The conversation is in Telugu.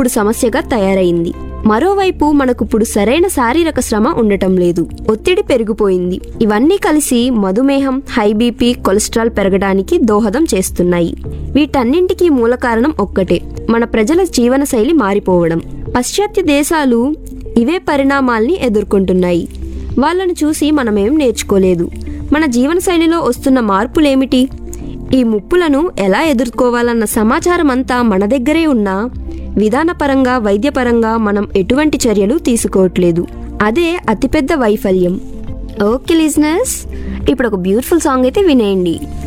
ఇప్పుడు సమస్యగా తయారైంది మరోవైపు మనకిప్పుడు సరైన శారీరక శ్రమ ఉండటం లేదు ఒత్తిడి పెరిగిపోయింది ఇవన్నీ కలిసి మధుమేహం హై బీపీ కొలెస్ట్రాల్ పెరగడానికి దోహదం చేస్తున్నాయి వీటన్నింటికీ మూల కారణం ఒక్కటే మన ప్రజల జీవనశైలి మారిపోవడం పాశ్చాత్య దేశాలు ఇవే పరిణామాల్ని ఎదుర్కొంటున్నాయి వాళ్ళను చూసి మనమేం నేర్చుకోలేదు మన జీవనశైలిలో వస్తున్న మార్పులేమిటి ఈ ముప్పులను ఎలా ఎదుర్కోవాలన్న సమాచారం అంతా మన దగ్గరే ఉన్నా విధానపరంగా వైద్యపరంగా మనం ఎటువంటి చర్యలు తీసుకోవట్లేదు అదే అతిపెద్ద వైఫల్యం ఓకే లిజినెస్ ఇప్పుడు ఒక బ్యూటిఫుల్ సాంగ్ అయితే వినేయండి